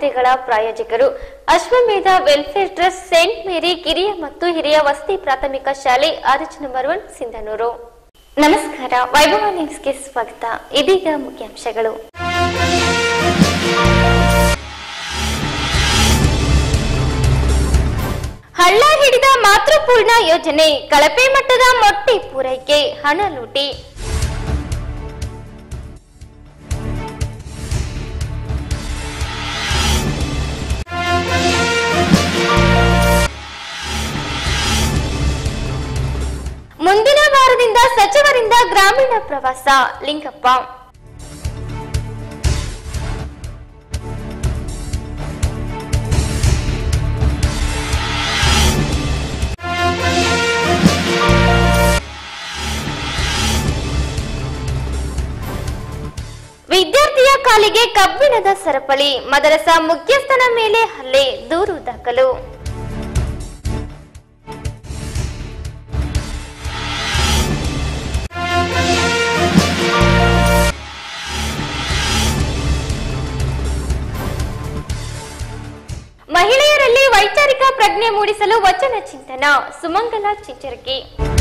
ವಾರ್ತೆಗಳ ಪ್ರಾಯೋಜಕರು ಅಶ್ವಮೇಧ ವೆಲ್ಫೇರ್ ಟ್ರಸ್ಟ್ ಸೇಂಟ್ ಮೇರಿ ಕಿರಿಯ ಮತ್ತು ಹಿರಿಯ ವಸತಿ ಪ್ರಾಥಮಿಕ ಶಾಲೆ ಆರ್ಚ್ ನಂಬರ್ ಒನ್ ಸಿಂಧನೂರು ನಮಸ್ಕಾರ ವೈಭವ ನ್ಯೂಸ್ಗೆ ಸ್ವಾಗತ ಇದೀಗ ಮುಖ್ಯಾಂಶಗಳು ಹಳ್ಳ ಹಿಡಿದ ಮಾತೃಪೂರ್ಣ ಯೋಜನೆ ಕಳಪೆ ಮಟ್ಟದ ಮೊಟ್ಟೆ ಪೂರೈಕೆ ಹಣ ಲೂಟಿ ಮುಂದಿನ ವಾರದಿಂದ ಸಚಿವರಿಂದ ಗ್ರಾಮೀಣ ಪ್ರವಾಸ ಲಿಂಗಪ್ಪ ವಿದ್ಯಾರ್ಥಿಯ ಕಾಲಿಗೆ ಕಬ್ಬಿಣದ ಸರಪಳಿ ಮದರಸ ಮುಖ್ಯಸ್ಥನ ಮೇಲೆ ಹಲ್ಲೆ ದೂರು ದಾಖಲು ಮಹಿಳೆಯರಲ್ಲಿ ವೈಚಾರಿಕ ಪ್ರಜ್ಞೆ ಮೂಡಿಸಲು ವಚನ ಚಿಂತನ ಸುಮಂಗಲ ಚಿಂಚರಕಿ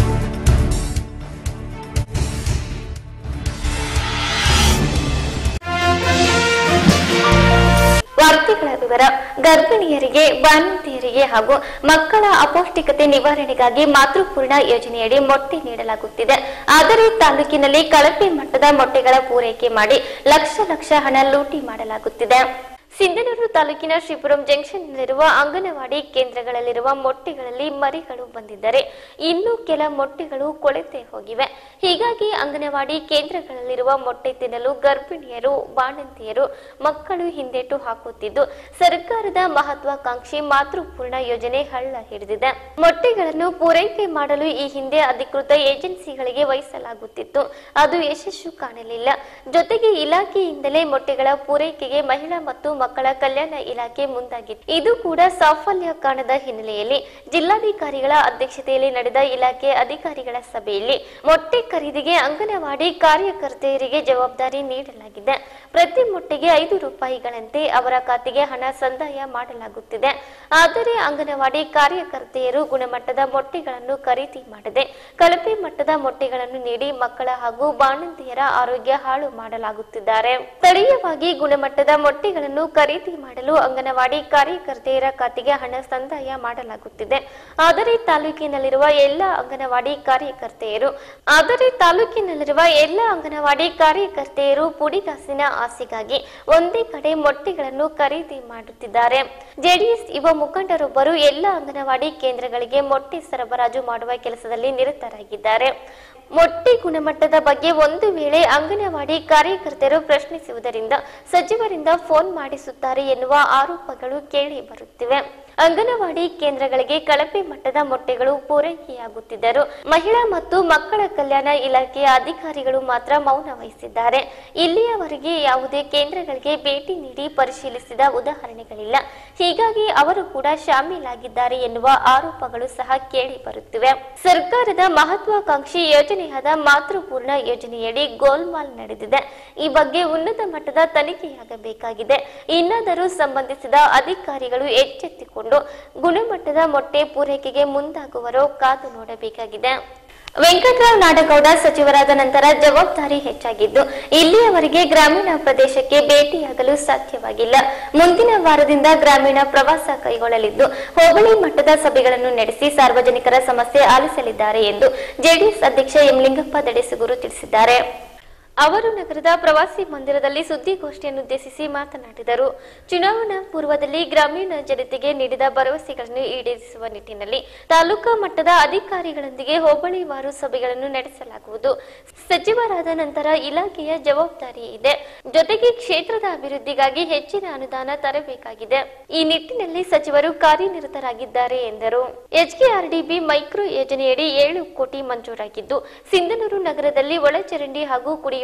ವಾರ್ತೆಗಳ ವಿವರ ಗರ್ಭಿಣಿಯರಿಗೆ ಬಾಣಂತಿಯರಿಗೆ ಹಾಗೂ ಮಕ್ಕಳ ಅಪೌಷ್ಟಿಕತೆ ನಿವಾರಣೆಗಾಗಿ ಮಾತೃಪೂರ್ಣ ಯೋಜನೆಯಡಿ ಮೊಟ್ಟೆ ನೀಡಲಾಗುತ್ತಿದೆ ಆದರೆ ತಾಲೂಕಿನಲ್ಲಿ ಕಳಪೆ ಮಟ್ಟದ ಮೊಟ್ಟೆಗಳ ಪೂರೈಕೆ ಮಾಡಿ ಲಕ್ಷ ಲಕ್ಷ ಹಣ ಲೂಟಿ ಮಾಡಲಾಗುತ್ತಿದೆ ಸಿಂಧನೂರು ತಾಲೂಕಿನ ಶ್ರೀಪುರಂ ಜಂಕ್ಷನ್ನಲ್ಲಿರುವ ಅಂಗನವಾಡಿ ಕೇಂದ್ರಗಳಲ್ಲಿರುವ ಮೊಟ್ಟೆಗಳಲ್ಲಿ ಮರಿಗಳು ಬಂದಿದ್ದರೆ ಇನ್ನು ಕೆಲ ಮೊಟ್ಟೆಗಳು ಕೊಳೆತೆ ಹೋಗಿವೆ ಹೀಗಾಗಿ ಅಂಗನವಾಡಿ ಕೇಂದ್ರಗಳಲ್ಲಿರುವ ಮೊಟ್ಟೆ ತಿನ್ನಲು ಗರ್ಭಿಣಿಯರು ಬಾಣಂತಿಯರು ಮಕ್ಕಳು ಹಿಂದೇಟು ಹಾಕುತ್ತಿದ್ದು ಸರ್ಕಾರದ ಮಹತ್ವಾಕಾಂಕ್ಷಿ ಮಾತೃಪೂರ್ಣ ಯೋಜನೆ ಹಳ್ಳ ಹಿಡಿದಿದೆ ಮೊಟ್ಟೆಗಳನ್ನು ಪೂರೈಕೆ ಮಾಡಲು ಈ ಹಿಂದೆ ಅಧಿಕೃತ ಏಜೆನ್ಸಿಗಳಿಗೆ ವಹಿಸಲಾಗುತ್ತಿತ್ತು ಅದು ಯಶಸ್ಸು ಕಾಣಲಿಲ್ಲ ಜೊತೆಗೆ ಇಲಾಖೆಯಿಂದಲೇ ಮೊಟ್ಟೆಗಳ ಪೂರೈಕೆಗೆ ಮಹಿಳಾ ಮತ್ತು ಮಕ್ಕಳ ಕಲ್ಯಾಣ ಇಲಾಖೆ ಮುಂದಾಗಿತ್ತು ಇದು ಕೂಡ ಸಾಫಲ್ಯ ಕಾಣದ ಹಿನ್ನೆಲೆಯಲ್ಲಿ ಜಿಲ್ಲಾಧಿಕಾರಿಗಳ ಅಧ್ಯಕ್ಷತೆಯಲ್ಲಿ ನಡೆದ ಇಲಾಖೆ ಅಧಿಕಾರಿಗಳ ಸಭೆಯಲ್ಲಿ ಮೊಟ್ಟೆ ಖರೀದಿಗೆ ಅಂಗನವಾಡಿ ಕಾರ್ಯಕರ್ತೆಯರಿಗೆ ಜವಾಬ್ದಾರಿ ನೀಡಲಾಗಿದೆ ಪ್ರತಿ ಮೊಟ್ಟೆಗೆ ಐದು ರೂಪಾಯಿಗಳಂತೆ ಅವರ ಖಾತೆಗೆ ಹಣ ಸಂದಾಯ ಮಾಡಲಾಗುತ್ತಿದೆ ಆದರೆ ಅಂಗನವಾಡಿ ಕಾರ್ಯಕರ್ತೆಯರು ಗುಣಮಟ್ಟದ ಮೊಟ್ಟೆಗಳನ್ನು ಖರೀದಿ ಮಾಡದೆ ಕಳಪೆ ಮಟ್ಟದ ಮೊಟ್ಟೆಗಳನ್ನು ನೀಡಿ ಮಕ್ಕಳ ಹಾಗೂ ಬಾಣಂತಿಯರ ಆರೋಗ್ಯ ಹಾಳು ಮಾಡಲಾಗುತ್ತಿದ್ದಾರೆ ಸ್ಥಳೀಯವಾಗಿ ಗುಣಮಟ್ಟದ ಮೊಟ್ಟೆಗಳನ್ನು ಖರೀದಿ ಮಾಡಲು ಅಂಗನವಾಡಿ ಕಾರ್ಯಕರ್ತೆಯರ ಖಾತೆಗೆ ಹಣ ಸಂದಾಯ ಮಾಡಲಾಗುತ್ತಿದೆ ಆದರೆ ತಾಲೂಕಿನಲ್ಲಿರುವ ಎಲ್ಲ ಅಂಗನವಾಡಿ ಕಾರ್ಯಕರ್ತೆಯರು ಆದರೆ ತಾಲೂಕಿನಲ್ಲಿರುವ ಎಲ್ಲ ಅಂಗನವಾಡಿ ಕಾರ್ಯಕರ್ತೆಯರು ಪುಡಿಗಾಸಿನ ಆಸೆಗಾಗಿ ಒಂದೇ ಕಡೆ ಮೊಟ್ಟೆಗಳನ್ನು ಖರೀದಿ ಮಾಡುತ್ತಿದ್ದಾರೆ ಜೆಡಿಎಸ್ ಯುವ ಮುಖಂಡರೊಬ್ಬರು ಎಲ್ಲ ಅಂಗನವಾಡಿ ಕೇಂದ್ರಗಳಿಗೆ ಮೊಟ್ಟೆ ಸರಬರಾಜು ಮಾಡುವ ಕೆಲಸದಲ್ಲಿ ನಿರತರಾಗಿದ್ದಾರೆ ಮೊಟ್ಟೆ ಗುಣಮಟ್ಟದ ಬಗ್ಗೆ ಒಂದು ವೇಳೆ ಅಂಗನವಾಡಿ ಕಾರ್ಯಕರ್ತರು ಪ್ರಶ್ನಿಸುವುದರಿಂದ ಸಚಿವರಿಂದ ಫೋನ್ ಮಾಡಿಸುತ್ತಾರೆ ಎನ್ನುವ ಆರೋಪಗಳು ಕೇಳಿ ಬರುತ್ತಿವೆ ಅಂಗನವಾಡಿ ಕೇಂದ್ರಗಳಿಗೆ ಕಳಪೆ ಮಟ್ಟದ ಮೊಟ್ಟೆಗಳು ಪೂರೈಕೆಯಾಗುತ್ತಿದ್ದರು ಮಹಿಳಾ ಮತ್ತು ಮಕ್ಕಳ ಕಲ್ಯಾಣ ಇಲಾಖೆಯ ಅಧಿಕಾರಿಗಳು ಮಾತ್ರ ಮೌನ ವಹಿಸಿದ್ದಾರೆ ಇಲ್ಲಿಯವರೆಗೆ ಯಾವುದೇ ಕೇಂದ್ರಗಳಿಗೆ ಭೇಟಿ ನೀಡಿ ಪರಿಶೀಲಿಸಿದ ಉದಾಹರಣೆಗಳಿಲ್ಲ ಹೀಗಾಗಿ ಅವರು ಕೂಡ ಶಾಮೀಲಾಗಿದ್ದಾರೆ ಎನ್ನುವ ಆರೋಪಗಳು ಸಹ ಕೇಳಿ ಬರುತ್ತಿವೆ ಸರ್ಕಾರದ ಮಹತ್ವಾಕಾಂಕ್ಷಿ ಯೋಜನೆಯಾದ ಮಾತೃಪೂರ್ಣ ಯೋಜನೆಯಡಿ ಗೋಲ್ಮಾಲ್ ನಡೆದಿದೆ ಈ ಬಗ್ಗೆ ಉನ್ನತ ಮಟ್ಟದ ತನಿಖೆಯಾಗಬೇಕಾಗಿದೆ ಇನ್ನಾದರೂ ಸಂಬಂಧಿಸಿದ ಅಧಿಕಾರಿಗಳು ಎಚ್ಚೆತ್ತುಕೊಂಡು ಗುಣಮಟ್ಟದ ಮೊಟ್ಟೆ ಪೂರೈಕೆಗೆ ಮುಂದಾಗುವರೋ ಕಾದು ನೋಡಬೇಕಾಗಿದೆ ವೆಂಕಟರಾವ್ ನಾಡಗೌಡ ಸಚಿವರಾದ ನಂತರ ಜವಾಬ್ದಾರಿ ಹೆಚ್ಚಾಗಿದ್ದು ಇಲ್ಲಿಯವರೆಗೆ ಗ್ರಾಮೀಣ ಪ್ರದೇಶಕ್ಕೆ ಭೇಟಿಯಾಗಲು ಸಾಧ್ಯವಾಗಿಲ್ಲ ಮುಂದಿನ ವಾರದಿಂದ ಗ್ರಾಮೀಣ ಪ್ರವಾಸ ಕೈಗೊಳ್ಳಲಿದ್ದು ಹೋಬಳಿ ಮಟ್ಟದ ಸಭೆಗಳನ್ನು ನಡೆಸಿ ಸಾರ್ವಜನಿಕರ ಸಮಸ್ಯೆ ಆಲಿಸಲಿದ್ದಾರೆ ಎಂದು ಜೆಡಿಎಸ್ ಅಧ್ಯಕ್ಷ ಎಂ ಲಿಂಗಪ್ಪ ದಡೆಸುಗೂರು ತಿಳಿಸಿದ್ದಾರೆ ಅವರು ನಗರದ ಪ್ರವಾಸಿ ಮಂದಿರದಲ್ಲಿ ಸುದ್ದಿಗೋಷ್ಠಿಯನ್ನುದ್ದೇಶಿಸಿ ಮಾತನಾಡಿದರು ಚುನಾವಣಾ ಪೂರ್ವದಲ್ಲಿ ಗ್ರಾಮೀಣ ಜನತೆಗೆ ನೀಡಿದ ಭರವಸೆಗಳನ್ನು ಈಡೇರಿಸುವ ನಿಟ್ಟಿನಲ್ಲಿ ತಾಲೂಕಾ ಮಟ್ಟದ ಅಧಿಕಾರಿಗಳೊಂದಿಗೆ ಹೋಬಳಿವಾರು ಸಭೆಗಳನ್ನು ನಡೆಸಲಾಗುವುದು ಸಚಿವರಾದ ನಂತರ ಇಲಾಖೆಯ ಜವಾಬ್ದಾರಿ ಇದೆ ಜೊತೆಗೆ ಕ್ಷೇತ್ರದ ಅಭಿವೃದ್ಧಿಗಾಗಿ ಹೆಚ್ಚಿನ ಅನುದಾನ ತರಬೇಕಾಗಿದೆ ಈ ನಿಟ್ಟಿನಲ್ಲಿ ಸಚಿವರು ಕಾರ್ಯನಿರತರಾಗಿದ್ದಾರೆ ಎಂದರು ಎಚ್ಕೆಆರ್ಡಿಬಿ ಮೈಕ್ರೋ ಯೋಜನೆಯಡಿ ಏಳು ಕೋಟಿ ಮಂಜೂರಾಗಿದ್ದು ಸಿಂಧನೂರು ನಗರದಲ್ಲಿ ಒಳಚರಂಡಿ ಹಾಗೂ ಕುಡಿಯುವ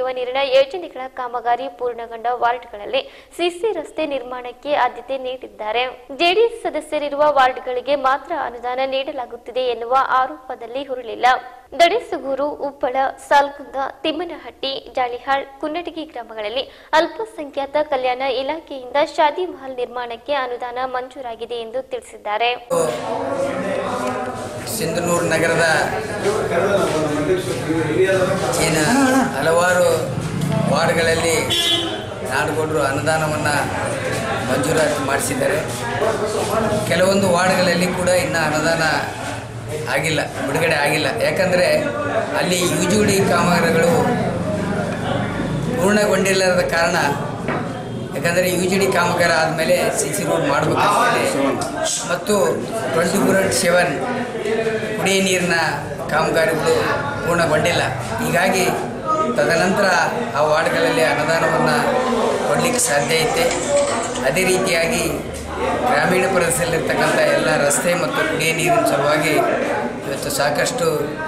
ಕುಡಿಯುವ ನೀರಿನ ಯೋಜನೆಗಳ ಕಾಮಗಾರಿ ಪೂರ್ಣಗೊಂಡ ವಾರ್ಡ್ಗಳಲ್ಲಿ ಸಿಸಿ ರಸ್ತೆ ನಿರ್ಮಾಣಕ್ಕೆ ಆದ್ಯತೆ ನೀಡಿದ್ದಾರೆ ಜೆಡಿಎಸ್ ಸದಸ್ಯರಿರುವ ವಾರ್ಡ್ಗಳಿಗೆ ಮಾತ್ರ ಅನುದಾನ ನೀಡಲಾಗುತ್ತಿದೆ ಎನ್ನುವ ಆರೋಪದಲ್ಲಿ ಹುರುಳಿಲ್ಲ ದಡಿಸುಗೂರು ಉಪ್ಪಳ ಸಾಲ್ಗುಂದ ತಿಮ್ಮನಹಟ್ಟಿ ಜಾಳಿಹಾಳ್ ಕುನ್ನಟಗಿ ಗ್ರಾಮಗಳಲ್ಲಿ ಅಲ್ಪಸಂಖ್ಯಾತ ಕಲ್ಯಾಣ ಇಲಾಖೆಯಿಂದ ಶಾದಿ ಮಹಲ್ ನಿರ್ಮಾಣಕ್ಕೆ ಅನುದಾನ ಮಂಜೂರಾಗಿದೆ ಎಂದು ತಿಳಿಸಿದ್ದಾರೆ ಸಿಂಧನೂರು ನಗರದ ಏನು ಹಲವಾರು ವಾರ್ಡ್ಗಳಲ್ಲಿ ನಾಡುಗೌಡರು ಅನುದಾನವನ್ನು ಮಂಜೂರಾತಿ ಮಾಡಿಸಿದ್ದಾರೆ ಕೆಲವೊಂದು ವಾರ್ಡ್ಗಳಲ್ಲಿ ಕೂಡ ಇನ್ನೂ ಅನುದಾನ ಆಗಿಲ್ಲ ಬಿಡುಗಡೆ ಆಗಿಲ್ಲ ಯಾಕಂದರೆ ಅಲ್ಲಿ ಯು ಜಿ ಡಿ ಕಾಮಗಾರಿಗಳು ಪೂರ್ಣಗೊಂಡಿಲ್ಲದ ಕಾರಣ ಯಾಕಂದರೆ ಯು ಜಿ ಡಿ ಕಾಮಗಾರ ಆದಮೇಲೆ ಸಿ ಸಿ ರೋಡ್ ಮಾಡಬೇಕಾಗ್ತದೆ ಮತ್ತು ಟ್ವೆಂಟಿ ಫೋರ್ ಇಂಟ್ ಸೆವೆನ್ ಕುಡಿಯ ನೀರಿನ ಕಾಮಗಾರಿಗಳು ಪೂರ್ಣಗೊಂಡಿಲ್ಲ ಹೀಗಾಗಿ ತದನಂತರ ಆ ವಾರ್ಡ್ಗಳಲ್ಲಿ ಅನುದಾನವನ್ನು ಕೊಡಲಿಕ್ಕೆ ಸಾಧ್ಯ ಐತೆ ಅದೇ ರೀತಿಯಾಗಿ ಗ್ರಾಮೀಣ ಪ್ರದೇಶದಲ್ಲಿರ್ತಕ್ಕಂಥ ಎಲ್ಲ ರಸ್ತೆ ಮತ್ತು ಕುಡಿಯ ನೀರಿನ ಸಲುವಾಗಿ ಇವತ್ತು ಸಾಕಷ್ಟು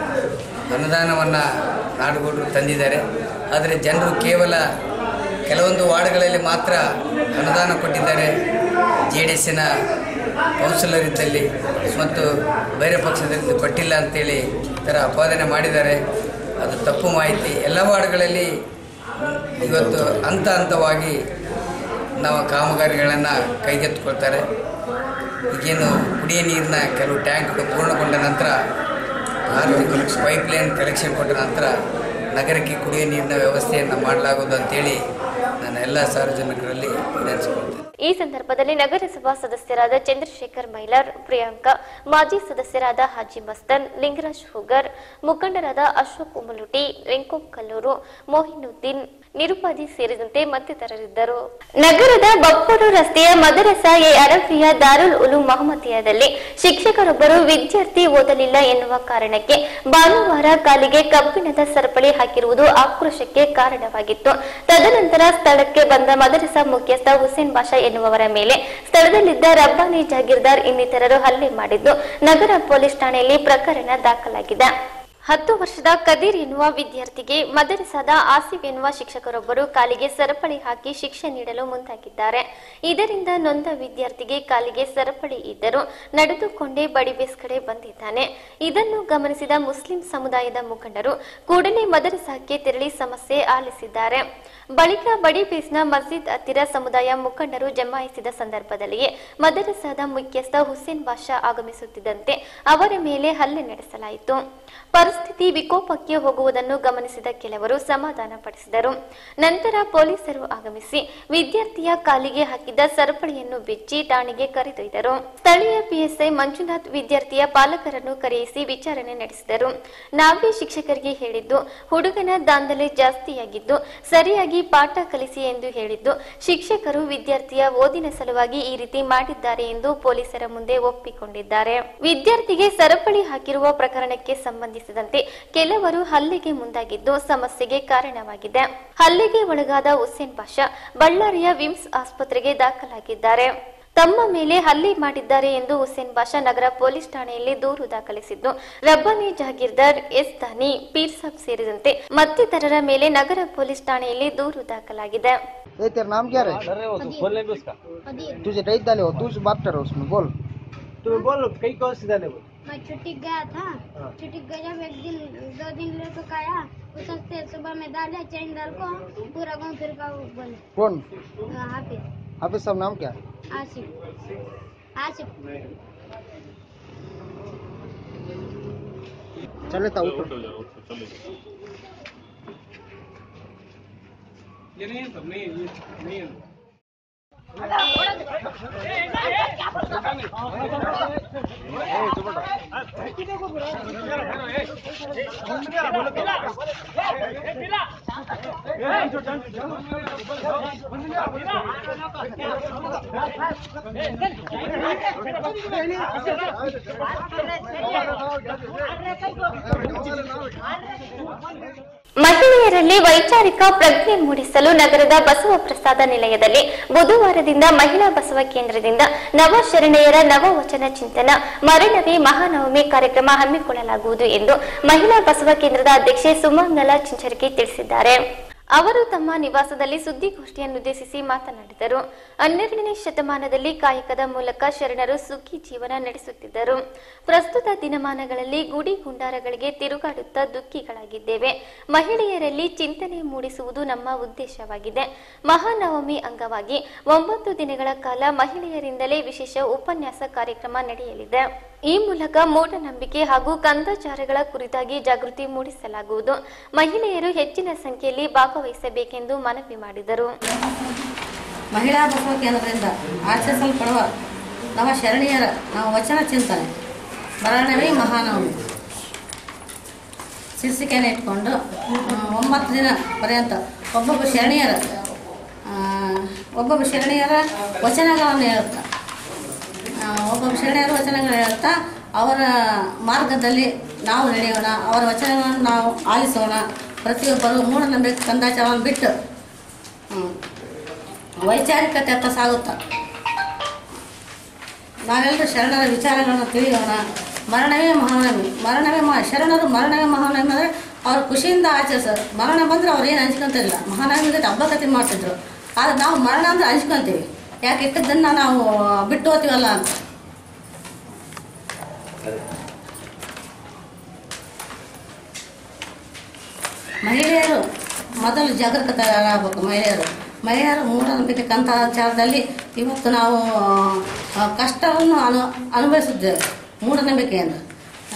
ಅನುದಾನವನ್ನು ನಾಡುಗೌಡರು ತಂದಿದ್ದಾರೆ ಆದರೆ ಜನರು ಕೇವಲ ಕೆಲವೊಂದು ವಾರ್ಡ್ಗಳಲ್ಲಿ ಮಾತ್ರ ಅನುದಾನ ಕೊಟ್ಟಿದ್ದಾರೆ ಜೆ ಡಿ ಎಸ್ಸಿನ ಕೌನ್ಸಿಲರ್ ಇದ್ದಲ್ಲಿ ಮತ್ತು ಬೇರೆ ಪಕ್ಷದಿಂದ ಕೊಟ್ಟಿಲ್ಲ ಅಂತೇಳಿ ಈ ಥರ ಅಪಾದನೆ ಮಾಡಿದ್ದಾರೆ ಅದು ತಪ್ಪು ಮಾಹಿತಿ ಎಲ್ಲ ವಾರ್ಡ್ಗಳಲ್ಲಿ ಇವತ್ತು ಹಂತ ಹಂತವಾಗಿ ನಾವು ಕಾಮಗಾರಿಗಳನ್ನು ಕೈಗೆತ್ತಿಕೊಳ್ತಾರೆ ಈಗೇನು ಕುಡಿಯ ನೀರಿನ ಕೆಲವು ಟ್ಯಾಂಕ್ಗಳು ಪೂರ್ಣಗೊಂಡ ನಂತರ ಆರ್ಥಿಕ ಪೈಪ್ ಲೈನ್ ಕಲೆಕ್ಷನ್ ಕೊಟ್ಟ ನಂತರ ನಗರಕ್ಕೆ ಕುಡಿಯ ನೀರಿನ ವ್ಯವಸ್ಥೆಯನ್ನು ಮಾಡಲಾಗುವುದು ಅಂತೇಳಿ ನಾನು ಎಲ್ಲ ಸಾರ್ವಜನಿಕರಲ್ಲಿ ವಿನಂತಿಸಿಕೊಳ್ತೇನೆ ಈ ಸಂದರ್ಭದಲ್ಲಿ ನಗರಸಭಾ ಸದಸ್ಯರಾದ ಚಂದ್ರಶೇಖರ್ ಮೈಲಾರ್ ಪ್ರಿಯಾಂಕಾ ಮಾಜಿ ಸದಸ್ಯರಾದ ಹಾಜಿ ಮಸ್ತನ್ ಲಿಂಗರಾಜ್ ಹುಗರ್ ಮುಖಂಡರಾದ ಅಶೋಕ್ ಉಮಲುಟಿ ವೆಂಕೋಪ್ ಕಲ್ಲೂರು ಮೊಹಿನುದ್ದೀನ್ ನಿರುಪಾದಿ ಸೇರಿದಂತೆ ಮತ್ತಿತರರಿದ್ದರು ನಗರದ ಬಪ್ಪೂರು ರಸ್ತೆಯ ಮದರಸಾ ಎ ಅರಬಿಯ ದಾರುಲ್ ಉಲು ಮಹಮ್ಮದಿಯಾದಲ್ಲಿ ಶಿಕ್ಷಕರೊಬ್ಬರು ವಿದ್ಯಾರ್ಥಿ ಓದಲಿಲ್ಲ ಎನ್ನುವ ಕಾರಣಕ್ಕೆ ಭಾನುವಾರ ಕಾಲಿಗೆ ಕಬ್ಬಿಣದ ಸರಪಳಿ ಹಾಕಿರುವುದು ಆಕ್ರೋಶಕ್ಕೆ ಕಾರಣವಾಗಿತ್ತು ತದನಂತರ ಸ್ಥಳಕ್ಕೆ ಬಂದ ಮದರಸಾ ಮುಖ್ಯಸ್ಥ ಹುಸೇನ್ ಬಾಷಾ ಎನ್ನುವವರ ಮೇಲೆ ಸ್ಥಳದಲ್ಲಿದ್ದ ರಬ್ಬಾನಿ ಜಾಗೀರ್ದಾರ್ ಇನ್ನಿತರರು ಹಲ್ಲೆ ಮಾಡಿದ್ದು ನಗರ ಪೊಲೀಸ್ ಠಾಣೆಯಲ್ಲಿ ಪ್ರಕರಣ ದಾಖಲಾಗಿದೆ ಹತ್ತು ವರ್ಷದ ಕದೀರ್ ಎನ್ನುವ ವಿದ್ಯಾರ್ಥಿಗೆ ಮದರಸಾದ ಆಸಿಫ್ ಎನ್ನುವ ಶಿಕ್ಷಕರೊಬ್ಬರು ಕಾಲಿಗೆ ಸರಪಳಿ ಹಾಕಿ ಶಿಕ್ಷೆ ನೀಡಲು ಮುಂದಾಗಿದ್ದಾರೆ ಇದರಿಂದ ನೊಂದ ವಿದ್ಯಾರ್ಥಿಗೆ ಕಾಲಿಗೆ ಸರಪಳಿ ಇದ್ದರೂ ನಡೆದುಕೊಂಡೇ ಬಡಿಬೇಸ್ ಕಡೆ ಬಂದಿದ್ದಾನೆ ಇದನ್ನು ಗಮನಿಸಿದ ಮುಸ್ಲಿಂ ಸಮುದಾಯದ ಮುಖಂಡರು ಕೂಡಲೇ ಮದರಸಾಕ್ಕೆ ತೆರಳಿ ಸಮಸ್ಯೆ ಆಲಿಸಿದ್ದಾರೆ ಬಳಿಕ ಬಡಿಬೇಸ್ನ ಮಸ್ಜಿದ್ ಹತ್ತಿರ ಸಮುದಾಯ ಮುಖಂಡರು ಜಮಾಯಿಸಿದ ಸಂದರ್ಭದಲ್ಲಿಯೇ ಮದರಸಾದ ಮುಖ್ಯಸ್ಥ ಹುಸೇನ್ ಬಾಷಾ ಆಗಮಿಸುತ್ತಿದ್ದಂತೆ ಅವರ ಮೇಲೆ ಹಲ್ಲೆ ನಡೆಸಲಾಯಿತು ಪರಿಸ್ಥಿತಿ ವಿಕೋಪಕ್ಕೆ ಹೋಗುವುದನ್ನು ಗಮನಿಸಿದ ಕೆಲವರು ಸಮಾಧಾನ ಪಡಿಸಿದರು ನಂತರ ಪೊಲೀಸರು ಆಗಮಿಸಿ ವಿದ್ಯಾರ್ಥಿಯ ಕಾಲಿಗೆ ಹಾಕಿದ್ದ ಸರಪಳಿಯನ್ನು ಬಿಚ್ಚಿ ಠಾಣೆಗೆ ಕರೆದೊಯ್ದರು ಸ್ಥಳೀಯ ಪಿಎಸ್ಐ ಮಂಜುನಾಥ್ ವಿದ್ಯಾರ್ಥಿಯ ಪಾಲಕರನ್ನು ಕರೆಯಿಸಿ ವಿಚಾರಣೆ ನಡೆಸಿದರು ನಾವೇ ಶಿಕ್ಷಕರಿಗೆ ಹೇಳಿದ್ದು ಹುಡುಗನ ದಾಂಧಲೆ ಜಾಸ್ತಿಯಾಗಿದ್ದು ಸರಿಯಾಗಿ ಪಾಠ ಕಲಿಸಿ ಎಂದು ಹೇಳಿದ್ದು ಶಿಕ್ಷಕರು ವಿದ್ಯಾರ್ಥಿಯ ಓದಿನ ಸಲುವಾಗಿ ಈ ರೀತಿ ಮಾಡಿದ್ದಾರೆ ಎಂದು ಪೊಲೀಸರ ಮುಂದೆ ಒಪ್ಪಿಕೊಂಡಿದ್ದಾರೆ ವಿದ್ಯಾರ್ಥಿಗೆ ಸರಪಳಿ ಹಾಕಿರುವ ಪ್ರಕರಣಕ್ಕೆ ಸಂಬಂಧಿಸಿದಂತೆ ಕೆಲವರು ಹಲ್ಲೆಗೆ ಮುಂದಾಗಿದ್ದು ಸಮಸ್ಯೆಗೆ ಕಾರಣವಾಗಿದೆ ಹಲ್ಲೆಗೆ ಒಳಗಾದ ಹುಸೇನ್ ಬಾಷಾ ಬಳ್ಳಾರಿಯ ವಿಮ್ಸ್ ಆಸ್ಪತ್ರೆಗೆ ದಾಖಲಾಗಿದ್ದಾರೆ ತಮ್ಮ ಮೇಲೆ ಹಲ್ಲೆ ಮಾಡಿದ್ದಾರೆ ಎಂದು ಹುಸೇನ್ ಬಾಷಾ ನಗರ ಪೊಲೀಸ್ ಠಾಣೆಯಲ್ಲಿ ದೂರು ದಾಖಲಿಸಿದ್ದು ರಬ್ಬಾನಿ ಜಾಗೀರ್ದಾರ್ ಎಸ್ ದಾನಿ ಪೀರ್ ಸಾಬ್ ಸೇರಿದಂತೆ ಮತ್ತಿತರರ ಮೇಲೆ ನಗರ ಪೊಲೀಸ್ ಠಾಣೆಯಲ್ಲಿ ದೂರು ದಾಖಲಾಗಿದೆ ए तेरा नाम क्या है अरे वो तो बोलने भी उसका तुझे नहीं डाले हो तू बात कर उसमें बोल तू बोल कई कौन सी डाले बोल मैं छुट्टी गया था छुट्टी गया जब एक दिन दो दिन लेकर के आया उस हफ्ते सुबह में डाले चैन डाल को पूरा गाँव फिर का वो बोले कौन हाफिज हाफिज साहब नाम क्या आसिफ आसिफ चले था उठो ये नहीं सब नहीं ये नहीं है ಮಹಿಳೆಯರಲ್ಲಿ ವೈಚಾರಿಕ ಪ್ರಜ್ಞೆ ಮೂಡಿಸಲು ನಗರದ ಬಸವ ಪ್ರಸಾದ ನಿಲಯದಲ್ಲಿ ಬುಧವಾರದಿಂದ ಮಹಿಳಾ ಬಸವ ಕೇಂದ್ರದಿಂದ ನವ ಶರಣೆಯರ ನವವಚನ ಚಿಂತನ ಮರಣವೇ ಮಹಾನವಮಿ ಕಾರ್ಯಕ್ರಮ ಹಮ್ಮಿಕೊಳ್ಳಲಾಗುವುದು ಎಂದು ಮಹಿಳಾ ಬಸವ ಕೇಂದ್ರದ ಅಧ್ಯಕ್ಷೆ ಸುಮಂಗಲ ಚಿಂಚರಗಿ ತಿಳಿಸಿದ್ದಾರೆ ಅವರು ತಮ್ಮ ನಿವಾಸದಲ್ಲಿ ಸುದ್ದಿಗೋಷ್ಠಿಯನ್ನುದ್ದೇಶಿಸಿ ಮಾತನಾಡಿದರು ಹನ್ನೆರಡನೇ ಶತಮಾನದಲ್ಲಿ ಕಾಯಕದ ಮೂಲಕ ಶರಣರು ಸುಖಿ ಜೀವನ ನಡೆಸುತ್ತಿದ್ದರು ಪ್ರಸ್ತುತ ದಿನಮಾನಗಳಲ್ಲಿ ಗುಡಿ ಗುಂಡಾರಗಳಿಗೆ ತಿರುಗಾಡುತ್ತಾ ದುಃಖಿಗಳಾಗಿದ್ದೇವೆ ಮಹಿಳೆಯರಲ್ಲಿ ಚಿಂತನೆ ಮೂಡಿಸುವುದು ನಮ್ಮ ಉದ್ದೇಶವಾಗಿದೆ ಮಹಾನವಮಿ ಅಂಗವಾಗಿ ಒಂಬತ್ತು ದಿನಗಳ ಕಾಲ ಮಹಿಳೆಯರಿಂದಲೇ ವಿಶೇಷ ಉಪನ್ಯಾಸ ಕಾರ್ಯಕ್ರಮ ನಡೆಯಲಿದೆ ಈ ಮೂಲಕ ಮೂಢನಂಬಿಕೆ ಹಾಗೂ ಕಂದಾಚಾರಗಳ ಕುರಿತಾಗಿ ಜಾಗೃತಿ ಮೂಡಿಸಲಾಗುವುದು ಮಹಿಳೆಯರು ಹೆಚ್ಚಿನ ಸಂಖ್ಯೆಯಲ್ಲಿ ಭಾಗವಹಿಸಬೇಕೆಂದು ಮನವಿ ಮಾಡಿದರು ಮಹಿಳಾ ಬಸವ ಕೇಂದ್ರದಿಂದ ಆಚರಿಸಲ್ಪಡುವ ನವ ಶರಣೀಯರ ನಾವು ವಚನ ಚಿಂತನೆ ಮರಣವೇ ಮಹಾನವಮಿ ಶೀರ್ಷಿಕೆಯನ್ನು ಇಟ್ಕೊಂಡು ಆ, ಒಂಬತ್ತು ದಿನ ಪರ್ಯಂತ ಒಬ್ಬೊಬ್ಬ ಶರಣೀಯರ ಆ, ಒಬ್ಬೊಬ್ಬ ಶರಣೀಯರ ವಚನಗಳನ್ನು ಹೇಳುತ್ತಾ ಆ, ಒಬ್ಬೊಬ್ಬ ಶರಣೀಯರ ವಚನಗಳು ಹೇಳ್ತಾ ಅವರ ಮಾರ್ಗದಲ್ಲಿ ನಾವು ನಡೆಯೋಣ ಅವರ ವಚನಗಳನ್ನು ನಾವು ಆಲಿಸೋಣ ಪ್ರತಿಯೊಬ್ಬರು ಮೂಢನಂಬಿಕೆ ಕಂದಾಚಾರವನ್ನು ಬಿಟ್ಟು ಹ್ಮ್, ವೈಚಾರಿಕತೆಯತ್ತ ಸಾಗುತ್ತಾ ನಾವೆಲ್ಲರೂ ಶರಣರ ವಿಚಾರಗಳನ್ನು ತಿಳಿಯೋಣ ಮರಣವೇ ಮಹಾನವಮಿ ಮರಣವೇ ಮಹಾ ಶರಣರು ಮರಣವೇ ಮಹಾನವಮಿ ಅಂದರೆ ಅವ್ರು ಖುಷಿಯಿಂದ ಆಚರಿಸೋರು ಮರಣ ಬಂದರೆ ಅವ್ರು ಏನು ಹಂಚ್ಕೊಂತಿಲ್ಲ ಮಹಾನವಮಿ ಜೊತೆ ಹಬ್ಬ ಕತೆ ಮಾಡ್ತಿದ್ರು ಆದರೆ ನಾವು ಮರಣ ಅಂದ್ರೆ ಹಂಚ್ಕೊಂತೀವಿ ಯಾಕೆ ಇಟ್ಟದ್ದನ್ನು ನಾವು ಬಿಟ್ಟು ಹೋಗ್ತೀವಲ್ಲ ಅಂತ ಮಹಿಳೆಯರು ಮೊದಲು ಜಾಗೃತರಾಗಬೇಕು ಮಹಿಳೆಯರು ಮಹಿಳೆಯರು ಮೂಢನಂಬಿಕೆ ಕಂತಾಚಾರದಲ್ಲಿ ಇವತ್ತು ನಾವು ಆ, ಕಷ್ಟವನ್ನು ಅನು ಅನುಭವಿಸಿದ್ದೇವೆ ಮೂಢನಂಬಿಕೆಯಿಂದ ಆ,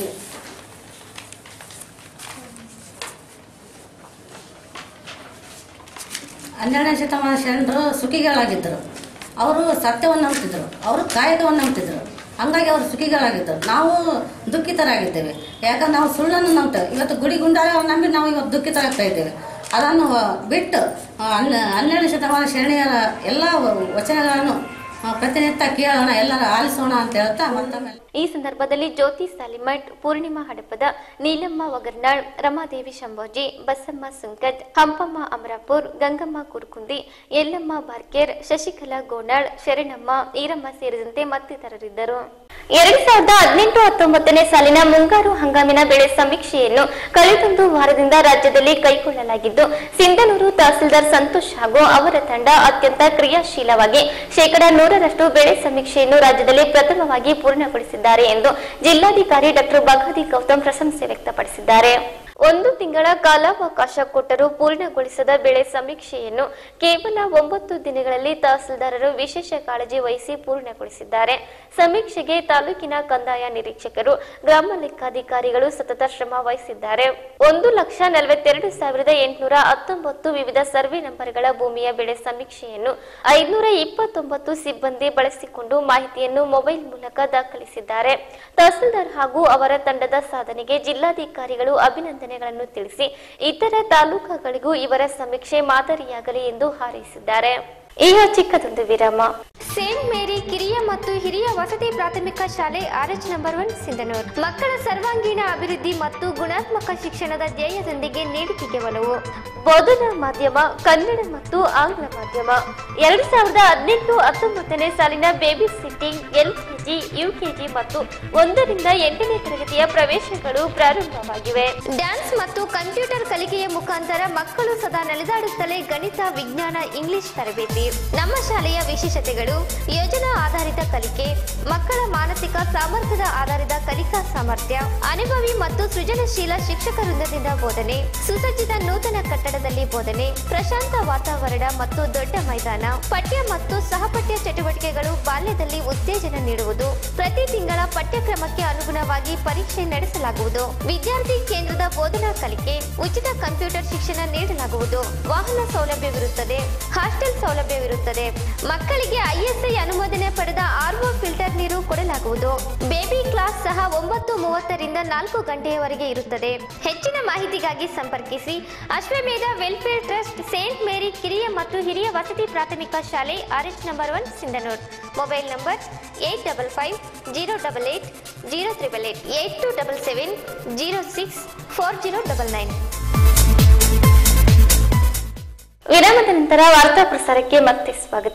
ಹನ್ನೆರಡನೇ ಶತಮಾನ ಶರಣರು ಸುಖಿಗಳಾಗಿದ್ದರು ಅವರು ಸತ್ಯವನ್ನು ನಂಬ್ತಿದ್ರು ಅವರು ಕಾಯಕವನ್ನು ನಂಬ್ತಿದ್ರು ಹಂಗಾಗಿ ಅವರು ಸುಖಿಗಳಾಗಿದ್ದರು ನಾವು ದುಃಖಿತರಾಗಿದ್ದೇವೆ ಯಾಕಂದ್ರೆ ನಾವು ಸುಳ್ಳನ್ನು ನಂಬ್ತೇವೆ ಇವತ್ತು ಗುಡಿ ಗುಂಡಾರ ನಂಬಿ ನಾವು ಇವತ್ತು ದುಃಖಿತರಾಗ್ತಾ ಇದ್ದೇವೆ ಅದನ್ನು ಬಿಟ್ಟು ಆ, ಹನ್ನೆ ಹನ್ನೆರಡನೇ ಶತಮಾನ ಶರಣೀಯರ ಎಲ್ಲ ವಚನಗಳನ್ನು ಆ, ಪ್ರತಿನಿತ್ಯ ಕೇಳೋಣ ಎಲ್ಲರೂ ಆಲಿಸೋಣ ಅಂತ ಹೇಳ್ತಾ ಮತ್ತೊಮ್ಮೆ ಈ ಸಂದರ್ಭದಲ್ಲಿ ಜ್ಯೋತಿ ಸಾಲಿಮಠ್ ಪೂರ್ಣಿಮಾ ಹಡಪದ ನೀಲಮ್ಮ ಒಗರ್ನಾಳ್ ರಮಾದೇವಿ ಶಂಭೋಜಿ ಬಸಮ್ಮ ಸುಂಕದ್ ಹಂಪಮ್ಮ ಅಮರಾಪುರ್ ಗಂಗಮ್ಮ ಕುರ್ಕುಂದಿ ಯಲ್ಲಮ್ಮ ಬಾರ್ಕೇರ್ ಶಶಿಕಲಾ ಗೋನಾಳ್ ಶರಣಮ್ಮ ಈರಮ್ಮ ಸೇರಿದಂತೆ ಮತ್ತಿತರರಿದ್ದರು ಎರಡ್ ಸಾವಿರದ ಹದಿನೆಂಟು ಹತ್ತೊಂಬತ್ತನೇ ಸಾಲಿನ ಮುಂಗಾರು ಹಂಗಾಮಿನ ಬೆಳೆ ಸಮೀಕ್ಷೆಯನ್ನು ಕಳೆದೊಂದು ವಾರದಿಂದ ರಾಜ್ಯದಲ್ಲಿ ಕೈಗೊಳ್ಳಲಾಗಿದ್ದು ಸಿಂಧನೂರು ತಹಸೀಲ್ದಾರ್ ಸಂತೋಷ್ ಹಾಗೂ ಅವರ ತಂಡ ಅತ್ಯಂತ ಕ್ರಿಯಾಶೀಲವಾಗಿ ಶೇಕಡಾ ನೂರರಷ್ಟು ಬೆಳೆ ಸಮೀಕ್ಷೆಯನ್ನು ರಾಜ್ಯದಲ್ಲಿ ಪ್ರಥಮವಾಗಿ ಪೂರ್ಣಗೊಳಿಸಿದ್ದಾರೆ ಎಂದು ಜಿಲ್ಲಾಧಿಕಾರಿ ಡಾಕ್ಟರ್ ಬಗಾದಿ ಗೌತಮ್ ಪ್ರಶಂಸೆ ವ್ಯಕ್ತಪಡಿಸಿದ್ದಾರೆ ಒಂದು ತಿಂಗಳ ಕಾಲಾವಕಾಶ ಕೊಟ್ಟರೂ ಪೂರ್ಣಗೊಳಿಸದ ಬೆಳೆ ಸಮೀಕ್ಷೆಯನ್ನು ಕೇವಲ ಒಂಬತ್ತು ದಿನಗಳಲ್ಲಿ ತಹಸೀಲ್ದಾರರು ವಿಶೇಷ ಕಾಳಜಿ ವಹಿಸಿ ಪೂರ್ಣಗೊಳಿಸಿದ್ದಾರೆ ಸಮೀಕ್ಷೆಗೆ ತಾಲೂಕಿನ ಕಂದಾಯ ನಿರೀಕ್ಷಕರು ಗ್ರಾಮ ಲೆಕ್ಕಾಧಿಕಾರಿಗಳು ಸತತ ಶ್ರಮ ವಹಿಸಿದ್ದಾರೆ ಒಂದು ಲಕ್ಷ ನಲವತ್ತೆರಡು ಸಾವಿರದ ಎಂಟುನೂರ ಹತ್ತೊಂಬತ್ತು ವಿವಿಧ ಸರ್ವೆ ನಂಬರ್ಗಳ ಭೂಮಿಯ ಬೆಳೆ ಸಮೀಕ್ಷೆಯನ್ನು ಐದುನೂರ ಇಪ್ಪತ್ತೊಂಬತ್ತು ಸಿಬ್ಬಂದಿ ಬಳಸಿಕೊಂಡು ಮಾಹಿತಿಯನ್ನು ಮೊಬೈಲ್ ಮೂಲಕ ದಾಖಲಿಸಿದ್ದಾರೆ ತಹಸೀಲ್ದಾರ್ ಹಾಗೂ ಅವರ ತಂಡದ ಸಾಧನೆಗೆ ಜಿಲ್ಲಾಧಿಕಾರಿಗಳು ಅಭಿನಂದನೆಗಳನ್ನು ತಿಳಿಸಿ ಇತರ ತಾಲೂಕುಗಳಿಗೂ ಇವರ ಸಮೀಕ್ಷೆ ಮಾದರಿಯಾಗಲಿ ಎಂದು ಹಾರೈಸಿದ್ದಾರೆ ಈಗ ಚಿಕ್ಕದೊಂದು ವಿರಾಮ ಸೇಂಟ್ ಮೇರಿ ಕಿರಿಯ ಮತ್ತು ಹಿರಿಯ ವಸತಿ ಪ್ರಾಥಮಿಕ ಶಾಲೆ ಆರ್ಎಚ್ ನಂಬರ್ ಒನ್ ಸಿಂಧನೂರ್ ಮಕ್ಕಳ ಸರ್ವಾಂಗೀಣ ಅಭಿವೃದ್ಧಿ ಮತ್ತು ಗುಣಾತ್ಮಕ ಶಿಕ್ಷಣದ ಧ್ಯೇಯದೊಂದಿಗೆ ನೀಡಿಕೆಗೆ ಒಲವು ಬೋಧನಾ ಮಾಧ್ಯಮ ಕನ್ನಡ ಮತ್ತು ಆಂಗ್ಲ ಮಾಧ್ಯಮ ಎರಡ್ ಸಾವಿರದ ಹದಿನೆಂಟು ಹತ್ತೊಂಬತ್ತನೇ ಸಾಲಿನ ಬೇಬಿ ಸಿಟ್ಟಿಂಗ್ ಎಲ್ಕೆಜಿ ಯುಕೆಜಿ ಮತ್ತು ಒಂದರಿಂದ ಎಂಟನೇ ತರಗತಿಯ ಪ್ರವೇಶಗಳು ಪ್ರಾರಂಭವಾಗಿವೆ ಡ್ಯಾನ್ಸ್ ಮತ್ತು ಕಂಪ್ಯೂಟರ್ ಕಲಿಕೆಯ ಮುಖಾಂತರ ಮಕ್ಕಳು ಸದಾ ನಡೆದಾಡುತ್ತಲೇ ಗಣಿತ ವಿಜ್ಞಾನ ಇಂಗ್ಲಿಷ್ ತರಬೇತಿ ನಮ್ಮ ಶಾಲೆಯ ವಿಶೇಷತೆಗಳು ಯೋಜನಾ ಆಧಾರಿತ ಕಲಿಕೆ ಮಕ್ಕಳ ಮಾನಸಿಕ ಸಾಮರ್ಥ್ಯದ ಆಧಾರಿತ ಕಲಿಕಾ ಸಾಮರ್ಥ್ಯ ಅನುಭವಿ ಮತ್ತು ಸೃಜನಶೀಲ ಶಿಕ್ಷಕ ವೃಂದದಿಂದ ಬೋಧನೆ ಸುಸಜ್ಜಿತ ನೂತನ ಕಟ್ಟಡದಲ್ಲಿ ಬೋಧನೆ ಪ್ರಶಾಂತ ವಾತಾವರಣ ಮತ್ತು ದೊಡ್ಡ ಮೈದಾನ ಪಠ್ಯ ಮತ್ತು ಸಹಪಠ್ಯ ಚಟುವಟಿಕೆಗಳು ಬಾಲ್ಯದಲ್ಲಿ ಉತ್ತೇಜನ ನೀಡುವುದು ಪ್ರತಿ ತಿಂಗಳ ಪಠ್ಯಕ್ರಮಕ್ಕೆ ಅನುಗುಣವಾಗಿ ಪರೀಕ್ಷೆ ನಡೆಸಲಾಗುವುದು ವಿದ್ಯಾರ್ಥಿ ಕೇಂದ್ರದ ಬೋಧನಾ ಕಲಿಕೆ ಉಚಿತ ಕಂಪ್ಯೂಟರ್ ಶಿಕ್ಷಣ ನೀಡಲಾಗುವುದು ವಾಹನ ಸೌಲಭ್ಯವಿರುತ್ತದೆ ಹಾಸ್ಟೆಲ್ ಸೌಲಭ್ಯವಿರುತ್ತದೆ ಮಕ್ಕಳಿಗೆ ಐಎಸ್ಐ ಅನುಮೋದನೆ ಪಡೆದ ಆರ್ಒ ಫಿಲ್ಟರ್ ನೀರು ಕೊಡಲಾಗುವುದು ಬೇಬಿ ಕ್ಲಾಸ್ ಸಹ ಒಂಬತ್ತು ಮೂವತ್ತರಿಂದ ನಾಲ್ಕು ಗಂಟೆಯವರೆಗೆ ಇರುತ್ತದೆ ಹೆಚ್ಚಿನ ಮಾಹಿತಿಗಾಗಿ ಸಂಪರ್ಕಿಸಿ ಅಶ್ವಮೇಧ ವೆಲ್ಫೇರ್ ಟ್ರಸ್ಟ್ ಸೇಂಟ್ ಮೇರಿ ಕಿರಿಯ ಮತ್ತು ಹಿರಿಯ ವಸತಿ ಪ್ರಾಥಮಿಕ ಶಾಲೆ RH number one Sindhanur mobile number eight double five zero double eight zero triple eight eight two double seven zero six four zero double nine ವಿರಾಮದ ನಂತರ ವಾರ್ತಾ ಪ್ರಸಾರಕ್ಕೆ ಮತ್ತೆ ಸ್ವಾಗತ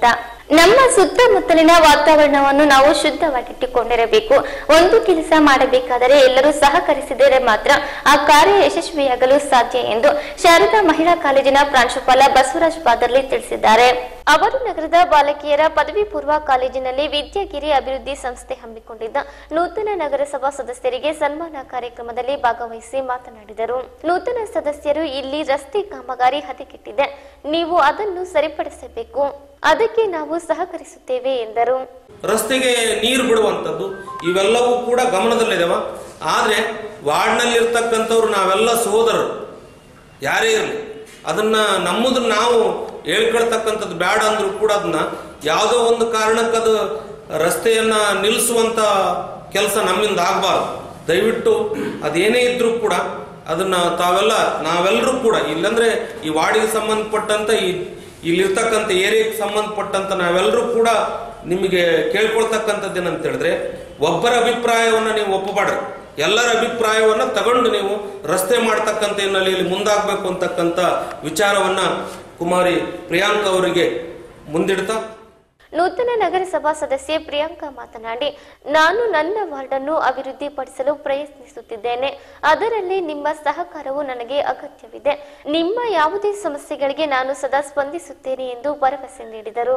ನಮ್ಮ ಸುತ್ತಮುತ್ತಲಿನ ವಾತಾವರಣವನ್ನು ನಾವು ಶುದ್ಧವಾಗಿಟ್ಟುಕೊಂಡಿರಬೇಕು ಒಂದು ಕೆಲಸ ಮಾಡಬೇಕಾದರೆ ಎಲ್ಲರೂ ಸಹಕರಿಸಿದರೆ ಮಾತ್ರ ಆ ಕಾರ್ಯ ಯಶಸ್ವಿಯಾಗಲು ಸಾಧ್ಯ ಎಂದು ಶಾರದಾ ಮಹಿಳಾ ಕಾಲೇಜಿನ ಪ್ರಾಂಶುಪಾಲ ಬಸವರಾಜ್ ಪಾದರ್ಲಿ ತಿಳಿಸಿದ್ದಾರೆ ಅವರು ನಗರದ ಬಾಲಕಿಯರ ಪದವಿ ಪೂರ್ವ ಕಾಲೇಜಿನಲ್ಲಿ ವಿದ್ಯಾಗಿರಿ ಅಭಿವೃದ್ಧಿ ಸಂಸ್ಥೆ ಹಮ್ಮಿಕೊಂಡಿದ್ದ ನೂತನ ನಗರಸಭಾ ಸದಸ್ಯರಿಗೆ ಸನ್ಮಾನ ಕಾರ್ಯಕ್ರಮದಲ್ಲಿ ಭಾಗವಹಿಸಿ ಮಾತನಾಡಿದರು ನೂತನ ಸದಸ್ಯರು ಇಲ್ಲಿ ರಸ್ತೆ ಕಾಮಗಾರಿ ಹದಗೆಟ್ಟಿದೆ ನೀವು ಅದನ್ನು ಸರಿಪಡಿಸಬೇಕು ಅದಕ್ಕೆ ನಾವು ಸಹಕರಿಸುತ್ತೇವೆ ಎಂದರು ರಸ್ತೆಗೆ ನೀರು ಬಿಡುವಂಥದ್ದು ಇವೆಲ್ಲವೂ ಕೂಡ ಗಮನದಲ್ಲಿದ್ದಾವ ಆದರೆ ವಾರ್ಡ್ನಲ್ಲಿರ್ತಕ್ಕಂಥವ್ರು ನಾವೆಲ್ಲ ಸೋದರರು ಯಾರೇ ಇರಲಿ ಅದನ್ನ ನಮ್ಮದನ್ನ ನಾವು ಹೇಳ್ಕೊಳ್ತಕ್ಕಂಥದ್ದು ಬೇಡ ಅಂದ್ರೂ ಕೂಡ ಅದನ್ನ ಯಾವುದೋ ಒಂದು ಕಾರಣಕ್ಕೆ ಅದು ರಸ್ತೆಯನ್ನ ನಿಲ್ಲಿಸುವಂತ ಕೆಲಸ ನಮ್ಮಿಂದ ಆಗಬಾರ್ದು ದಯವಿಟ್ಟು ಅದೇನೇ ಇದ್ರೂ ಕೂಡ ಅದನ್ನ ತಾವೆಲ್ಲ ನಾವೆಲ್ಲರೂ ಕೂಡ ಇಲ್ಲಂದ್ರೆ ಈ ವಾರ್ಡಿಗೆ ಸಂಬಂಧಪಟ್ಟಂತ ಈ ಇಲ್ಲಿರ್ತಕ್ಕಂಥ ಏರಿಯಾಗೆ ಸಂಬಂಧಪಟ್ಟಂತ ನಾವೆಲ್ಲರೂ ಕೂಡ ನಿಮಗೆ ಕೇಳ್ಕೊಳ್ತಕ್ಕಂಥದ್ದು ಏನಂತ ಹೇಳಿದ್ರೆ ಒಬ್ಬರ ಅಭಿಪ್ರಾಯವನ್ನ ನೀವು ಒಪ್ಪಬಾಡ್ರಿ ಎಲ್ಲರ ಅಭಿಪ್ರಾಯವನ್ನ ತಗೊಂಡು ನೀವು ರಸ್ತೆ ಮಾಡ್ತಕ್ಕಂಥ ಹಿನ್ನೆಲೆಯಲ್ಲಿ ಮುಂದಾಗಬೇಕು ಅಂತಕ್ಕಂಥ ವಿಚಾರವನ್ನ ಕುಮಾರಿ ಪ್ರಿಯಾಂಕ ಅವರಿಗೆ ಮುಂದಿಡ್ತಾ ನೂತನ ನಗರಸಭಾ ಸದಸ್ಯೆ ಪ್ರಿಯಾಂಕಾ ಮಾತನಾಡಿ ನಾನು ನನ್ನ ವಾರ್ಡ್ ಅನ್ನು ಅಭಿವೃದ್ಧಿಪಡಿಸಲು ಪ್ರಯತ್ನಿಸುತ್ತಿದ್ದೇನೆ ಅದರಲ್ಲಿ ನಿಮ್ಮ ಸಹಕಾರವು ನನಗೆ ಅಗತ್ಯವಿದೆ ನಿಮ್ಮ ಯಾವುದೇ ಸಮಸ್ಯೆಗಳಿಗೆ ನಾನು ಸದಾ ಸ್ಪಂದಿಸುತ್ತೇನೆ ಎಂದು ಭರವಸೆ ನೀಡಿದರು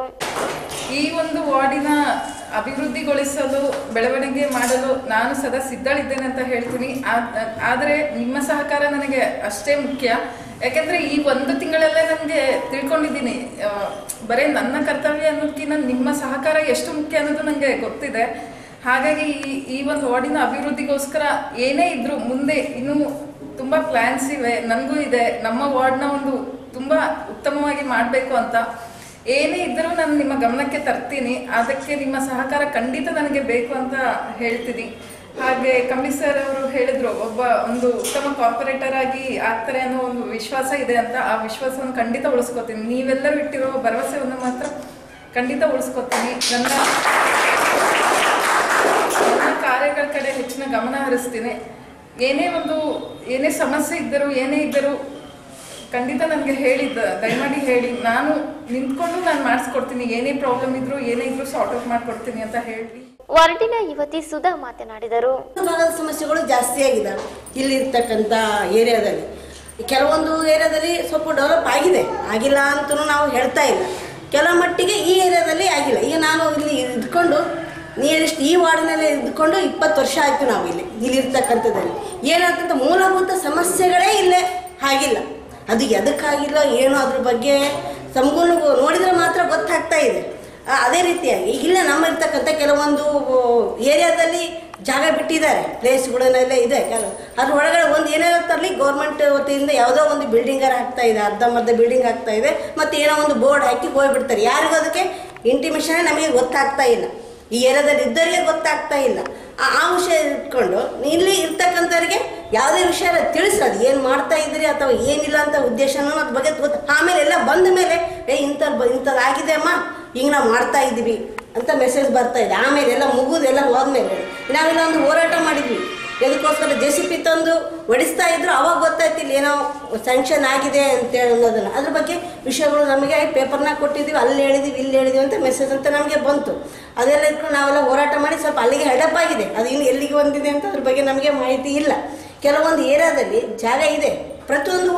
ಈ ಒಂದು ವಾರ್ಡಿನ ಅಭಿವೃದ್ಧಿಗೊಳಿಸಲು ಬೆಳವಣಿಗೆ ಮಾಡಲು ನಾನು ಸದಾ ಸಿದ್ಧಳಿದ್ದೇನೆ ಅಂತ ಹೇಳ್ತೀನಿ ಆ- ಆದರೆ ನಿಮ್ಮ ಸಹಕಾರ ನನಗೆ ಅಷ್ಟೇ ಮುಖ್ಯ ಯಾಕೆಂದ್ರೆ ಈ ಒಂದು ತಿಂಗಳಲ್ಲೇ ನನಗೆ ತಿಳ್ಕೊಂಡಿದ್ದೀನಿ ಆ, ಬರೀ ನನ್ನ ಕರ್ತವ್ಯ ಅನ್ನೋದಕ್ಕಿಂತ ನಿಮ್ಮ ಸಹಕಾರ ಎಷ್ಟು ಮುಖ್ಯ ಅನ್ನೋದು ನನಗೆ ಗೊತ್ತಿದೆ ಹಾಗಾಗಿ ಈ ಈ ಒಂದು ವಾರ್ಡಿನ ಅಭಿವೃದ್ಧಿಗೋಸ್ಕರ ಏನೇ ಇದ್ರು ಮುಂದೆ ಇನ್ನೂ ತುಂಬಾ ಪ್ಲಾನ್ಸ್ ಇವೆ ನನಗೂ ಇದೆ ನಮ್ಮ ವಾರ್ಡ್ನ ಒಂದು ತುಂಬಾ ಉತ್ತಮವಾಗಿ ಮಾಡಬೇಕು ಅಂತ ಏನೇ ಇದ್ದರೂ ನಾನು ನಿಮ್ಮ ಗಮನಕ್ಕೆ ತರ್ತೀನಿ ಅದಕ್ಕೆ ನಿಮ್ಮ ಸಹಕಾರ ಖಂಡಿತ ನನಗೆ ಬೇಕು ಅಂತ ಹೇಳ್ತೀನಿ ಹಾಗೆ ಕಂಬಿ ಸರ್ ಅವರು ಹೇಳಿದ್ರು ಒಬ್ಬ ಒಂದು ಉತ್ತಮ ಕಾರ್ಪೊರೇಟರ್ ಆಗಿ ಆಗ್ತಾರೆ ಅನ್ನೋ ಒಂದು ವಿಶ್ವಾಸ ಇದೆ ಅಂತ ಆ ವಿಶ್ವಾಸವನ್ನು ಖಂಡಿತ ಉಳಿಸ್ಕೊತೀನಿ ನೀವೆಲ್ಲರೂ ಇಟ್ಟಿರೋ ಭರವಸೆಯನ್ನು ಮಾತ್ರ ಖಂಡಿತ ಉಳಿಸ್ಕೊತೀನಿ ನನ್ನ ನನ್ನ ಕಾರ್ಯಗಳ ಕಡೆ ಹೆಚ್ಚಿನ ಗಮನ ಹರಿಸ್ತೀನಿ ಏನೇ ಒಂದು ಏನೇ ಸಮಸ್ಯೆ ಇದ್ದರೂ ಏನೇ ಇದ್ದರೂ ಖಂಡಿತ ನನಗೆ ಹೇಳಿದ್ದ ದಯಮಾಡಿ ಹೇಳಿ ನಾನು ನಿಂತ್ಕೊಂಡು ನಾನು ಮಾಡಿಸ್ಕೊಡ್ತೀನಿ ಏನೇ ಪ್ರಾಬ್ಲಮ್ ಇದ್ರು ಏನೇ ಇದ್ರು ಸಾರ್ಟ್ ಔಟ್ ಮಾಡ್ಕೊಡ್ತೀನಿ ಅಂತ ಹೇಳಿ ವಾರ್ಡಿನ ಯುವತಿ ಸುಧಾ ಮಾತನಾಡಿದರು ಭಾಗದ ಸಮಸ್ಯೆಗಳು ಜಾಸ್ತಿ ಆಗಿದ್ದಾವೆ ಇಲ್ಲಿರ್ತಕ್ಕಂಥ ಏರಿಯಾದಲ್ಲಿ ಕೆಲವೊಂದು ಏರಿಯಾದಲ್ಲಿ ಸ್ವಲ್ಪ ಡೆವಲಪ್ ಆಗಿದೆ ಆಗಿಲ್ಲ ಅಂತಲೂ ನಾವು ಹೇಳ್ತಾ ಇಲ್ಲ ಕೆಲ ಮಟ್ಟಿಗೆ ಈ ಏರಿಯಾದಲ್ಲಿ ಆಗಿಲ್ಲ ಈಗ ನಾನು ಇಲ್ಲಿ ಇದ್ಕೊಂಡು ನಿಯರೆಸ್ಟ್ ಈ ವಾರ್ಡಿನಲ್ಲಿ ಇದ್ಕೊಂಡು ಇಪ್ಪತ್ತು ವರ್ಷ ಆಯಿತು ನಾವು ಇಲ್ಲಿ ಇಲ್ಲಿರ್ತಕ್ಕಂಥದ್ದಲ್ಲಿ ಏನಾಗ್ತಂತ ಮೂಲಭೂತ ಸಮಸ್ಯೆಗಳೇ ಇಲ್ಲೇ ಆಗಿಲ್ಲ ಅದು ಎದಕ್ಕಾಗಿಲ್ಲ ಏನು ಅದ್ರ ಬಗ್ಗೆ ಸಂಪೂರ್ಣ ನೋಡಿದರೆ ಮಾತ್ರ ಗೊತ್ತಾಗ್ತಾ ಇದೆ ಆ, ಅದೇ ರೀತಿಯಾಗಿ ಇಲ್ಲ ನಮ್ಮ ಇರ್ತಕ್ಕಂಥ ಕೆಲವೊಂದು ಏರಿಯಾದಲ್ಲಿ ಜಾಗ ಬಿಟ್ಟಿದ್ದಾರೆ ಪ್ಲೇಸ್ಗಳನ್ನೆಲ್ಲ ಇದೆ ಕೆಲವು ಅದ್ರ ಒಳಗಡೆ ಒಂದು ಏನಾದ್ರು ತರಲಿ ಗೌರ್ಮೆಂಟ್ ವತಿಯಿಂದ ಯಾವುದೋ ಒಂದು ಬಿಲ್ಡಿಂಗರ್ ಆಗ್ತಾ ಇದೆ ಅರ್ಧಂಬರ್ಧ ಬಿಲ್ಡಿಂಗ್ ಆಗ್ತಾ ಇದೆ ಮತ್ತು ಏನೋ ಒಂದು ಬೋರ್ಡ್ ಹಾಕಿ ಹೋಗ್ಬಿಡ್ತಾರೆ ಯಾರಿಗೂ ಅದಕ್ಕೆ ಇಂಟಿಮೇಷನ್ ನಮಗೆ ಗೊತ್ತಾಗ್ತಾ ಇಲ್ಲ ಈ ಏರಿಯಾದಲ್ಲಿ ಇದ್ದವರಿಗೆ ಗೊತ್ತಾಗ್ತಾ ಇಲ್ಲ ಆ ಆ ವಿಷಯ ಇಟ್ಕೊಂಡು ಇಲ್ಲಿ ಇರ್ತಕ್ಕಂಥವ್ರಿಗೆ ಯಾವುದೇ ವಿಷಯ ತಿಳಿಸೋದು ಏನು ಮಾಡ್ತಾ ಇದ್ರಿ ಅಥವಾ ಏನಿಲ್ಲ ಅಂತ ಉದ್ದೇಶನೂ ಅದ್ರ ಬಗ್ಗೆ ಗೊತ್ತು ಆಮೇಲೆ ಎಲ್ಲ ಬಂದ ಮೇಲೆ ಏ ಇಂಥದ್ದು ಇಂಥದ್ದಾಗಿದೆ ಅಮ್ಮ ಹಿಂಗೆ ನಾವು ಮಾಡ್ತಾ ಇದ್ವಿ ಅಂತ ಮೆಸೇಜ್ ಬರ್ತಾ ಇದೆ ಆಮೇಲೆ ಎಲ್ಲ ಮುಗಿದು ಎಲ್ಲ ಹೋದ್ಮೇಲೆ ನಾವೆಲ್ಲ ಒಂದು ಹೋರಾಟ ಮಾಡಿದ್ವಿ ಎದಕ್ಕೋಸ್ಕರ ಜೆ ಸಿ ಪಿ ತಂದು ಹೊಡಿಸ್ತಾ ಇದ್ರು ಅವಾಗ ಗೊತ್ತಾಯ್ತಿಲ್ಲ ಏನೋ ಸ್ಯಾಂಕ್ಷನ್ ಆಗಿದೆ ಅಂತೇಳಿ ಅನ್ನೋದನ್ನು ಅದ್ರ ಬಗ್ಗೆ ವಿಷಯಗಳು ನಮಗೆ ಪೇಪರ್ನಾಗ ಕೊಟ್ಟಿದ್ದೀವಿ ಅಲ್ಲಿ ಹೇಳಿದೀವಿ ಇಲ್ಲಿ ಹೇಳಿದೀವಿ ಅಂತ ಮೆಸೇಜ್ ಅಂತ ನಮಗೆ ಬಂತು ಅದೆಲ್ಲ ಇಟ್ಕೊಂಡು ನಾವೆಲ್ಲ ಹೋರಾಟ ಮಾಡಿ ಸ್ವಲ್ಪ ಅಲ್ಲಿಗೆ ಹೆಡಪ್ ಆಗಿದೆ ಅದು ಇನ್ನು ಎಲ್ಲಿಗೆ ಬಂದಿದೆ ಅಂತ ಅದ್ರ ಬಗ್ಗೆ ನಮಗೆ ಮಾಹಿತಿ ಇಲ್ಲ ಕೆಲವೊಂದು ಏರಿಯಾದಲ್ಲಿ ಜಾಗ ಇದೆ ಪ್ರತಿಯೊಂದು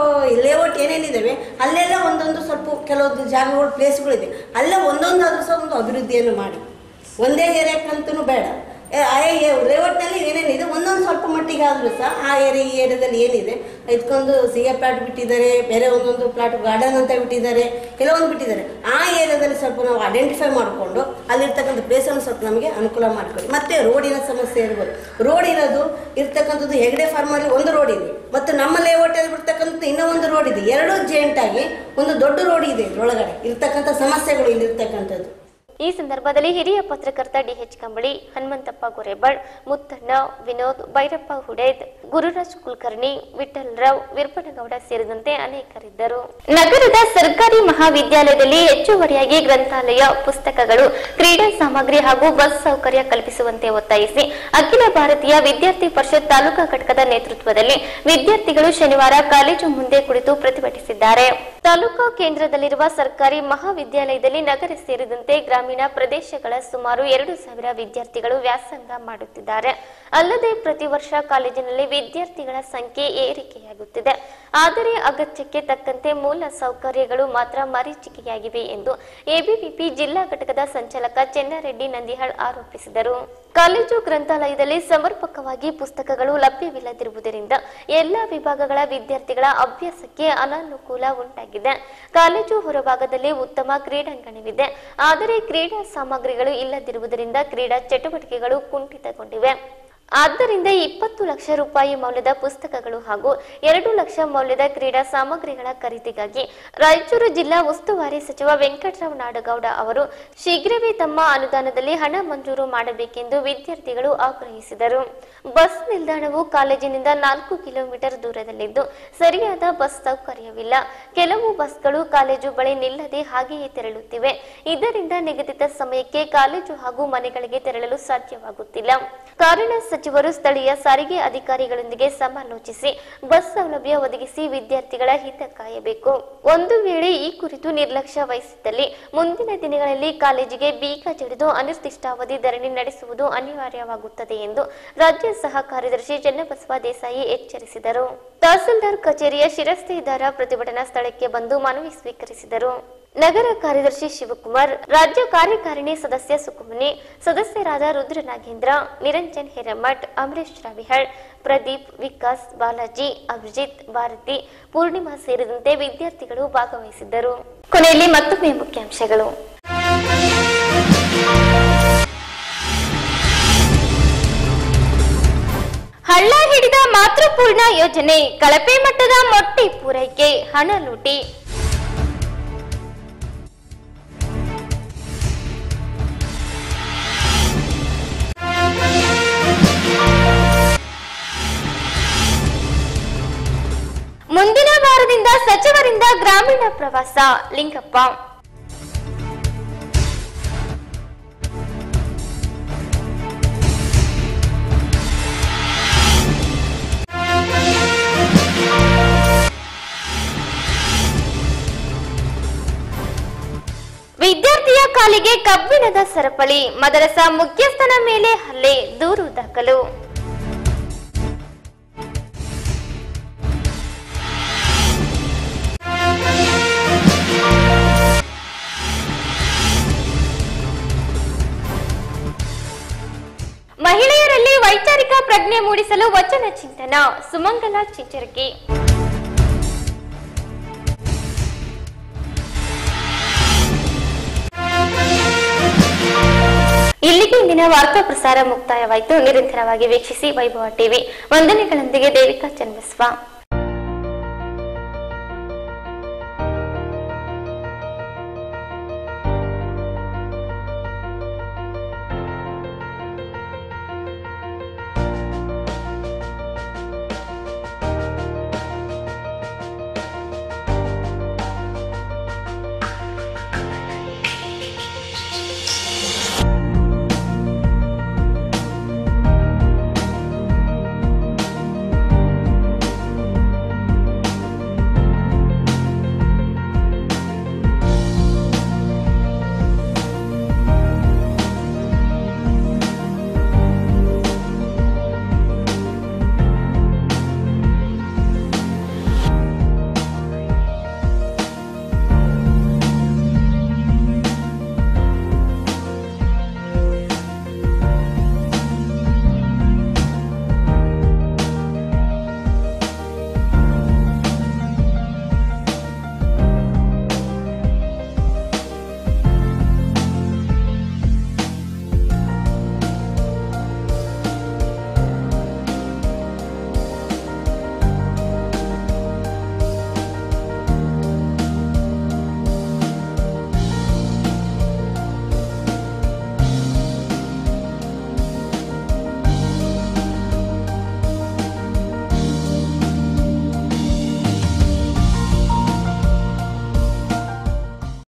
ಲೇಔಟ್ ಏನೇನಿದ್ದಾವೆ ಅಲ್ಲೆಲ್ಲ ಒಂದೊಂದು ಸ್ವಲ್ಪ ಕೆಲವೊಂದು ಜಾಗಗಳು ಪ್ಲೇಸ್ಗಳಿದೆ ಅಲ್ಲೇ ಒಂದೊಂದಾದ್ರೂ ಸಹ ಒಂದು ಅಭಿವೃದ್ಧಿಯನ್ನು ಮಾಡಿ ಒಂದೇ ಏರಿಯಾಕ್ಕಂತೂ ಬೇಡ ಏ- ಆ ಲೇಔಟ್ನಲ್ಲಿ ಏನೇನಿದೆ ಒಂದೊಂದು ಸ್ವಲ್ಪ ಮಟ್ಟಿಗೆ ಆದರೂ ಸಹ ಆ ಏರಿಯಾ ಈ ಏರಿಯಾದಲ್ಲಿ ಏನಿದೆ ಇದಕ್ಕೊಂದು ಸಿ ಎ ಪ್ಲಾಟ್ ಬಿಟ್ಟಿದ್ದಾರೆ ಬೇರೆ ಒಂದೊಂದು ಪ್ಲಾಟ್ ಗಾರ್ಡನ್ ಅಂತ ಬಿಟ್ಟಿದ್ದಾರೆ ಕೆಲವೊಂದು ಬಿಟ್ಟಿದ್ದಾರೆ ಆ ಏರಿಯಾದಲ್ಲಿ ಸ್ವಲ್ಪ ನಾವು ಐಡೆಂಟಿಫೈ ಮಾಡಿಕೊಂಡು ಅಲ್ಲಿರ್ತಕ್ಕಂಥ ಪ್ಲೇಸನ್ನು ಸ್ವಲ್ಪ ನಮಗೆ ಅನುಕೂಲ ಮಾಡಿಕೊಡಿ ಮತ್ತೆ ರೋಡಿನ ಸಮಸ್ಯೆ ಇರ್ಬೋದು ರೋಡ್ ಇರೋದು ಇರ್ತಕ್ಕಂಥದ್ದು ಹೆಗಡೆ ಫಾರ್ಮಲ್ಲಿ ಒಂದು ರೋಡ್ ಇದೆ ಮತ್ತು ನಮ್ಮ ಲೇಔಟಲ್ಲಿ ಬಿಡ್ತಕ್ಕಂಥ ಇನ್ನೂ ಒಂದು ರೋಡ್ ಇದೆ ಎರಡೂ ಜಾಯಿಂಟ್ ಆಗಿ ಒಂದು ದೊಡ್ಡ ರೋಡ್ ಇದೆ ಇದ್ರೊಳಗಡೆ ಇರ್ತಕ್ಕಂಥ ಸಮಸ್ಯೆಗಳು ಇಲ್ಲಿರ್ತಕ್ಕಂಥದ್ದು ಈ ಸಂದರ್ಭದಲ್ಲಿ ಹಿರಿಯ ಪತ್ರಕರ್ತ ಡಿಎಚ್ ಕಂಬಳಿ ಹನುಮಂತಪ್ಪ ಗೊರೆಬಳ್ ಮುತ್ತಣ್ಣ ವಿನೋದ್ ಭೈರಪ್ಪ ಹುಡೇದ್ ಗುರುರಾಜ್ ಕುಲಕರ್ಣಿ ವಿಠಲ್ ರಾವ್ ವೀರಪ್ಪನಗೌಡ ಸೇರಿದಂತೆ ಅನೇಕರಿದ್ದರು ನಗರದ ಸರ್ಕಾರಿ ಮಹಾವಿದ್ಯಾಲಯದಲ್ಲಿ ಹೆಚ್ಚುವರಿಯಾಗಿ ಗ್ರಂಥಾಲಯ ಪುಸ್ತಕಗಳು ಕ್ರೀಡಾ ಸಾಮಗ್ರಿ ಹಾಗೂ ಬಸ್ ಸೌಕರ್ಯ ಕಲ್ಪಿಸುವಂತೆ ಒತ್ತಾಯಿಸಿ ಅಖಿಲ ಭಾರತೀಯ ವಿದ್ಯಾರ್ಥಿ ಪರಿಷತ್ ತಾಲೂಕಾ ಘಟಕದ ನೇತೃತ್ವದಲ್ಲಿ ವಿದ್ಯಾರ್ಥಿಗಳು ಶನಿವಾರ ಕಾಲೇಜು ಮುಂದೆ ಕುಳಿತು ಪ್ರತಿಭಟಿಸಿದ್ದಾರೆ ತಾಲೂಕಾ ಕೇಂದ್ರದಲ್ಲಿರುವ ಸರ್ಕಾರಿ ಮಹಾವಿದ್ಯಾಲಯದಲ್ಲಿ ನಗರ ಸೇರಿದಂತೆ ಗ್ರಾಮೀಣ ಪ್ರದೇಶಗಳ ಸುಮಾರು ಎರಡು ಸಾವಿರ ವಿದ್ಯಾರ್ಥಿಗಳು ವ್ಯಾಸಂಗ ಮಾಡುತ್ತಿದ್ದಾರೆ ಅಲ್ಲದೆ ಪ್ರತಿ ವರ್ಷ ಕಾಲೇಜಿನಲ್ಲಿ ವಿದ್ಯಾರ್ಥಿಗಳ ಸಂಖ್ಯೆ ಏರಿಕೆಯಾಗುತ್ತಿದೆ ಆದರೆ ಅಗತ್ಯಕ್ಕೆ ತಕ್ಕಂತೆ ಮೂಲ ಸೌಕರ್ಯಗಳು ಮಾತ್ರ ಮರೀಚಿಕೆಯಾಗಿವೆ ಎಂದು ಎಬಿವಿಪಿ ಜಿಲ್ಲಾ ಘಟಕದ ಸಂಚಾಲಕ ಚೆನ್ನಾರೆಡ್ಡಿ ನಂದಿಹಾಳ್ ಆರೋಪಿಸಿದರು ಕಾಲೇಜು ಗ್ರಂಥಾಲಯದಲ್ಲಿ ಸಮರ್ಪಕವಾಗಿ ಪುಸ್ತಕಗಳು ಲಭ್ಯವಿಲ್ಲದಿರುವುದರಿಂದ ಎಲ್ಲಾ ವಿಭಾಗಗಳ ವಿದ್ಯಾರ್ಥಿಗಳ ಅಭ್ಯಾಸಕ್ಕೆ ಅನಾನುಕೂಲ ಉಂಟಾಗಿದೆ ಕಾಲೇಜು ಹೊರಭಾಗದಲ್ಲಿ ಉತ್ತಮ ಕ್ರೀಡಾಂಗಣವಿದೆ ಆದರೆ ಕ್ರೀಡಾ ಸಾಮಗ್ರಿಗಳು ಇಲ್ಲದಿರುವುದರಿಂದ ಕ್ರೀಡಾ ಚಟುವಟಿಕೆಗಳು ಕುಂಠಿತಗೊಂಡಿವೆ ಆದ್ದರಿಂದ ಇಪ್ಪತ್ತು ಲಕ್ಷ ರೂಪಾಯಿ ಮೌಲ್ಯದ ಪುಸ್ತಕಗಳು ಹಾಗೂ ಎರಡು ಲಕ್ಷ ಮೌಲ್ಯದ ಕ್ರೀಡಾ ಸಾಮಗ್ರಿಗಳ ಖರೀದಿಗಾಗಿ ರಾಯಚೂರು ಜಿಲ್ಲಾ ಉಸ್ತುವಾರಿ ಸಚಿವ ವೆಂಕಟರಾವ್ ನಾಡಗೌಡ ಅವರು ಶೀಘ್ರವೇ ತಮ್ಮ ಅನುದಾನದಲ್ಲಿ ಹಣ ಮಂಜೂರು ಮಾಡಬೇಕೆಂದು ವಿದ್ಯಾರ್ಥಿಗಳು ಆಗ್ರಹಿಸಿದರು ಬಸ್ ನಿಲ್ದಾಣವು ಕಾಲೇಜಿನಿಂದ ನಾಲ್ಕು ಕಿಲೋಮೀಟರ್ ದೂರದಲ್ಲಿದ್ದು ಸರಿಯಾದ ಬಸ್ ಸೌಕರ್ಯವಿಲ್ಲ ಕೆಲವು ಬಸ್ಗಳು ಕಾಲೇಜು ಬಳಿ ನಿಲ್ಲದೆ ಹಾಗೆಯೇ ತೆರಳುತ್ತಿವೆ ಇದರಿಂದ ನಿಗದಿತ ಸಮಯಕ್ಕೆ ಕಾಲೇಜು ಹಾಗೂ ಮನೆಗಳಿಗೆ ತೆರಳಲು ಸಾಧ್ಯವಾಗುತ್ತಿಲ್ಲ ಕಾರಣ ಸಚಿವರು ಸ್ಥಳೀಯ ಸಾರಿಗೆ ಅಧಿಕಾರಿಗಳೊಂದಿಗೆ ಸಮಾಲೋಚಿಸಿ ಬಸ್ ಸೌಲಭ್ಯ ಒದಗಿಸಿ ವಿದ್ಯಾರ್ಥಿಗಳ ಹಿತ ಕಾಯಬೇಕು ಒಂದು ವೇಳೆ ಈ ಕುರಿತು ನಿರ್ಲಕ್ಷ್ಯ ವಹಿಸಿದ್ದಲ್ಲಿ ಮುಂದಿನ ದಿನಗಳಲ್ಲಿ ಕಾಲೇಜಿಗೆ ಬೀಗ ಜಡಿದು ಅನಿರ್ದಿಷ್ಟಾವಧಿ ಧರಣಿ ನಡೆಸುವುದು ಅನಿವಾರ್ಯವಾಗುತ್ತದೆ ಎಂದು ರಾಜ್ಯ ಸಹ ಕಾರ್ಯದರ್ಶಿ ಚನ್ನಬಸವ ದೇಸಾಯಿ ಎಚ್ಚರಿಸಿದರು ತಹಸೀಲ್ದಾರ್ ಕಚೇರಿಯ ಶಿರಸ್ತೆದಾರ ಪ್ರತಿಭಟನಾ ಸ್ಥಳಕ್ಕೆ ಬಂದು ಮನವಿ ಸ್ವೀಕರಿಸಿದರು ನಗರ ಕಾರ್ಯದರ್ಶಿ ಶಿವಕುಮಾರ್ ರಾಜ್ಯ ಕಾರ್ಯಕಾರಿಣಿ ಸದಸ್ಯ ಸುಕುಮನಿ ಸದಸ್ಯರಾದ ರುದ್ರ ನಾಗೇಂದ್ರ ನಿರಂಜನ್ ಹಿರೇಮಠ್ ಅಮರೇಶ್ ರಾವಿಹಳ್ ಪ್ರದೀಪ್ ವಿಕಾಸ್ ಬಾಲಾಜಿ ಅಭಿಜಿತ್ ಭಾರತಿ ಪೂರ್ಣಿಮಾ ಸೇರಿದಂತೆ ವಿದ್ಯಾರ್ಥಿಗಳು ಭಾಗವಹಿಸಿದ್ದರು ಕೊನೆಯಲ್ಲಿ ಮತ್ತೊಮ್ಮೆ ಮುಖ್ಯಾಂಶಗಳು ಹಳ್ಳ ಹಿಡಿದ ಮಾತೃಪೂರ್ಣ ಯೋಜನೆ ಕಳಪೆ ಮಟ್ಟದ ಮೊಟ್ಟೆ ಪೂರೈಕೆ ಹಣ ಲೂಟಿ ಮುಂದಿನ ವಾರದಿಂದ ಸಚಿವರಿಂದ ಗ್ರಾಮೀಣ ಪ್ರವಾಸ ಲಿಂಗಪ್ಪ ವಿದ್ಯಾರ್ಥಿಯ ಕಾಲಿಗೆ ಕಬ್ಬಿಣದ ಸರಪಳಿ ಮದರಸ ಮುಖ್ಯಸ್ಥನ ಮೇಲೆ ಹಲ್ಲೆ ದೂರು ದಾಖಲು ಮಹಿಳೆಯರಲ್ಲಿ ವೈಚಾರಿಕ ಪ್ರಜ್ಞೆ ಮೂಡಿಸಲು ವಚನ ಚಿಂತನ ಸುಮಂಗಲ ಚಿಂಚರಗಿ ಇಲ್ಲಿಗೆ ಇಂದಿನ ವಾರ್ತಾ ಪ್ರಸಾರ ಮುಕ್ತಾಯವಾಯಿತು ನಿರಂತರವಾಗಿ ವೀಕ್ಷಿಸಿ ವೈಭವ ಟಿವಿ ವಂದನೆಗಳೊಂದಿಗೆ ದೇವಿಕಾ ಚನ್ನಬಸವ